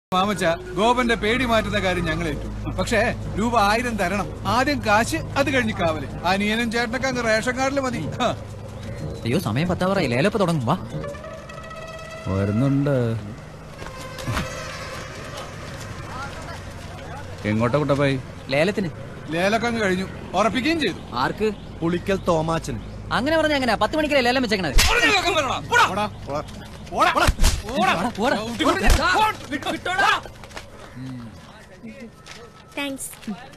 മാമച്ച ഗോപന്റെ പേടി മാറ്റുന്ന കാര്യം ഞങ്ങൾ ഏറ്റു പക്ഷേ രൂപ ആയിരം തരണം ആദ്യം കാശ് അത് കഴിഞ്ഞ് കാവല് അനിയനും ചേട്ടനൊക്കെ അങ്ങ് റേഷൻ കാർഡിൽ മതി ഹാ. അയ്യോ സമയം പത്താവറായി ലേലപ്പ് തുടങ്ങും വാ വരുന്നുണ്ട് എങ്ങോട്ടാ കുട്ടപ്പായി ലേലത്തിന് ലേലൊക്കെ അങ്ങ് കഴിഞ്ഞു ഉറപ്പിക്കുകയും ചെയ്തു ആർക്ക് പുളിക്കൽ തോമാച്ചന് അങ്ങനെ പറഞ്ഞ എങ്ങനെ പത്ത് മണിക്കല്ലേ ലേലം വെച്ചേക്കണത് പോടാ. പോടാ. പോടാ. പോടാ. താങ്ക്സ്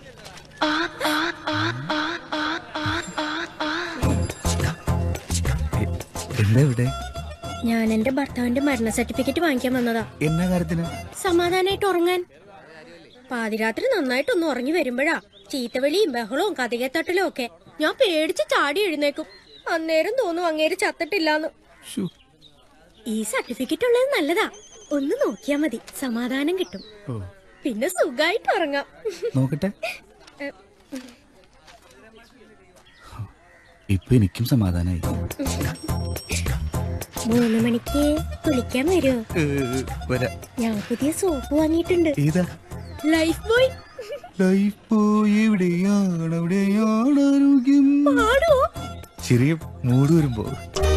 എന്താ ഇവിടെ ഞാൻ എന്റെ ഭർത്താവിന്റെ മരണ സർട്ടിഫിക്കറ്റ് വാങ്ങിക്കാൻ വന്നതാ എന്നാ കാര്യത്തിന് സമാധാനായിട്ട് ഉറങ്ങാൻ പാതിരാത്രി നന്നായിട്ടൊന്ന് ഉറങ്ങി വരുമ്പോഴാ ചീത്തവിളിയും ബഹളവും കഥകത്തട്ടലും ഒക്കെ ഞാൻ പേടിച്ച് ചാടി എഴുന്നേക്കും അന്നേരം തോന്നും അങ്ങേര് ചത്തിട്ടില്ലാന്ന് ശ്ശോ. ഈ സർട്ടിഫിക്കറ്റ് ഉള്ളത് നല്ലതാ ഒന്ന് നോക്കിയാ മതി സമാധാനം കിട്ടും ഓ, പിന്നെ സുഖായിട്ട് ഉറങ്ങാം നോക്കട്ടെ ഇപ്പൊ എനിക്കും സമാധാനായി മൂന്ന് മണിക്ക് കുളിക്കാൻ വരുമോ ഏ, വരാ ഞാൻ പുതിയ സോപ്പ് വാങ്ങിയിട്ടുണ്ട് ഏതാ ലൈഫ് ബോയ് ലൈഫ് പോയി എവിടെയാണ് എവിടെയാണ് ആരോഗ്യം പാടോ ചെറിയ മൂട് വരുമ്പോ